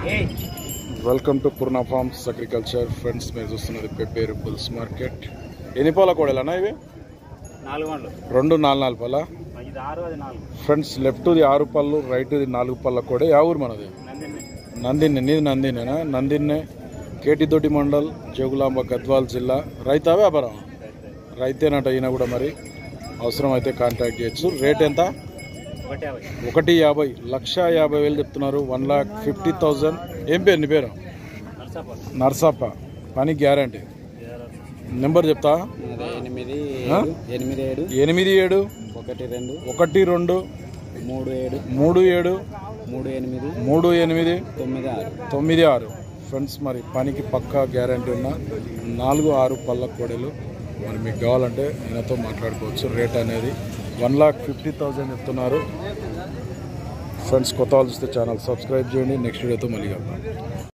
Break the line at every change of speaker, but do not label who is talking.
Welcome to Purna farms agriculture friends మీరు చూస్తున్నది Pebbair bulls market ఎన్ని పాల కోడలన్నా ఇవి
నాలుగు వందలు
రెండు నాలుగు నాలుగు పళ్ళ
ఇది ఆరు అది నాలుగు
ఫ్రెండ్స్ లెఫ్ట్ది ఆరు పళ్ళు రైట్ది నాలుగు పళ్ళ కోడే యా ఊరు మనది
నందిని
నందిని నీది నందినేనా నందిన్నే కేటిదొడ్డి మండల్ జోగులాంబ గద్వాల్ జిల్లా రైతా వ్యాపారం రైతేనట ఈయన కూడా మరి అవసరం అయితే కాంటాక్ట్ చేయొచ్చు రేట్ ఎంత
ఒకటి యాభై
ఒకటి యాభై లక్ష యాభై వేలు చెప్తున్నారు వన్ లాక్ ఫిఫ్టీ థౌజండ్ ఏం పేరు నీ పేరు
నర్సాపూర్
నర్సప్ప పని గ్యారంటీ నెంబర్ చెప్తా
అదే ఎనిమిది
ఆ?
ఏడు, ఎనిమిది ఏడు
ఎనిమిది ఏడు
ఒకటి రెండు
ఒకటి రెండు
మూడు ఏడు
మూడు ఏడు
మూడు ఎనిమిది
మూడు ఎనిమిది
తొమ్మిది ఆరు
తొమ్మిది ఆరు ఫ్రెండ్స్ మరి పనికి పక్కా గ్యారంటీ ఉన్న నాలుగు ఆరు పళ్ళ కోడలు మరి మీకు కావాలంటే ఈయనతో మాట్లాడుకోవచ్చు రేట్ అనేది వన్ లాక్ ఫిఫ్టీ థౌజండ్ చెప్తున్నారు ఫ్రెండ్స్ కొత్త వాళ్ళు చూస్తే ఛానల్ సబ్స్క్రైబ్ చేయండి నెక్స్ట్ వీడియోతో మళ్ళీ కలుద్దాం